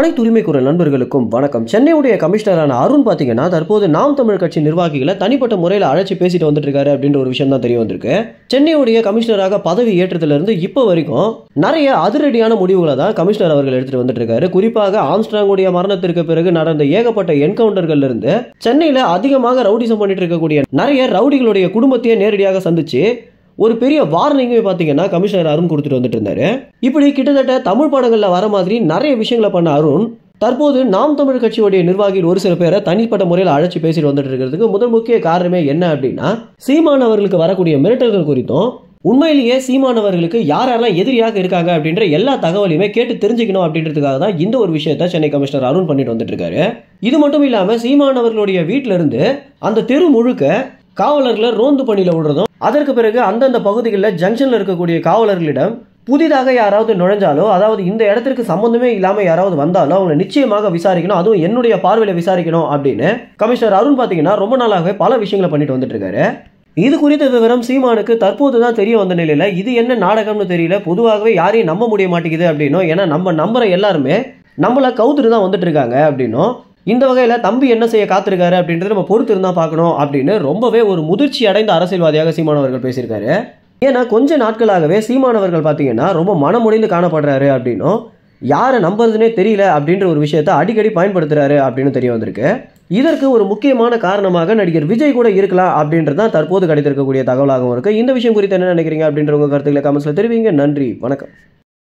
அனைத்து உரிமை குரல் நண்பர்களுக்கும் வணக்கம் சென்னையுடைய கமிஷனரான அருண் பார்த்தீங்கன்னா தற்போது நாம் தமிழ் கட்சி நிர்வாகிகளை தனிப்பட்ட முறையில் அழைச்சி பேசிட்டு வந்துட்டு இருக்காரு அப்படின்ற ஒரு விஷயம் தான் தெரிய வந்திருக்கு சென்னையுடைய கமிஷனராக பதவி ஏற்றதிலிருந்து இப்போ வரைக்கும் நிறைய அதிரடியான முடிவுகளை தான் கமிஷனர் அவர்கள் எடுத்துட்டு வந்துட்டு இருக்காரு குறிப்பாக ஆம்ஸ்ட்ராங்குடைய மரணத்திற்கு பிறகு நடந்த ஏகப்பட்ட என்கவுண்டர்கள்ல இருந்து சென்னையில அதிகமாக ரவுடிசம் பண்ணிட்டு இருக்கக்கூடிய நிறைய ரவுடிகளுடைய குடும்பத்தையே நேரடியாக சந்திச்சு ஒரு பெரிய வார்னிங்கே பார்த்தீங்கன்னா கமிஷனர் அருண் கொடுத்துட்டு வந்துட்டு இருந்தாரு இப்படி கிட்டத்தட்ட தமிழ் படங்களில் வர மாதிரி நிறைய விஷயங்களை பண்ண அருண் தற்போது நாம் தமிழ் கட்சியுடைய நிர்வாகிகள் ஒரு சில பேரை தனிப்பட்ட முறையில் அழைச்சி பேசிட்டு வந்துட்டு இருக்கிறதுக்கு முதல் முக்கிய காரணமே என்ன அப்படின்னா சீமான் அவர்களுக்கு வரக்கூடிய மிரட்டல்கள் குறித்தும் உண்மையிலேயே சீமானவர்களுக்கு யார் யாரெல்லாம் எதிரியாக இருக்காங்க அப்படின்ற எல்லா தகவலையுமே கேட்டு தெரிஞ்சுக்கணும் அப்படின்றதுக்காக தான் இந்த ஒரு விஷயத்தை சென்னை கமிஷனர் அருண் பண்ணிட்டு வந்துட்டு இருக்காரு இது மட்டும் இல்லாம சீமானவர்களுடைய வீட்டில இருந்து அந்த தெரு முழுக்க காவலர்களை ரோந்து பணியில் விடுறதும் அதற்கு பிறகு அந்தந்த பகுதிகளில் ஜங்ஷனில் இருக்கக்கூடிய காவலர்களிடம் புதிதாக யாராவது நுழைஞ்சாலோ அதாவது இந்த இடத்திற்கு சம்பந்தமே இல்லாமல் யாராவது வந்தாலோ அவங்களை நிச்சயமாக விசாரிக்கணும் அதுவும் என்னுடைய பார்வையில் விசாரிக்கணும் அப்படின்னு கமிஷனர் அருண் பார்த்தீங்கன்னா ரொம்ப நாளாகவே பல விஷயங்களை பண்ணிட்டு வந்துட்டு இருக்காரு இது குறித்த விவரம் சீமானுக்கு தற்போது தான் தெரிய வந்த நிலையில இது என்ன நாடகம்னு தெரியல பொதுவாகவே யாரையும் நம்ப முடிய மாட்டேங்குது அப்படின்னும் ஏன்னா நம்ம நம்புற எல்லாருமே நம்மளை கவுத்துட்டு தான் வந்துட்டு இருக்காங்க அப்படின்னும் இந்த வகையில் தம்பி என்ன செய்ய காத்திருக்காரு அப்படின்றது நம்ம பொறுத்து இருந்தால் பார்க்கணும் அப்படின்னு ரொம்பவே ஒரு முதிர்ச்சி அடைந்த அரசியல்வாதியாக சீமானவர்கள் பேசியிருக்காரு ஏன்னா கொஞ்ச நாட்களாகவே சீமானவர்கள் பார்த்தீங்கன்னா ரொம்ப மனமுடிந்து காணப்படுறாரு அப்படின்னும் யாரை நம்புறதுனே தெரியல அப்படின்ற ஒரு விஷயத்தை அடிக்கடி பயன்படுத்துறாரு அப்படின்னு தெரிய வந்திருக்கு இதற்கு ஒரு முக்கியமான காரணமாக நடிகர் விஜய் கூட இருக்கலாம் அப்படின்றது தான் தற்போது கிடைத்திருக்கக்கூடிய தகவலாகவும் இருக்கு இந்த விஷயம் குறித்து என்ன நினைக்கிறீங்க அப்படின்ற உங்க கருத்துக்களை கமெண்ட்ஸ்ல தெரிவிங்க நன்றி வணக்கம்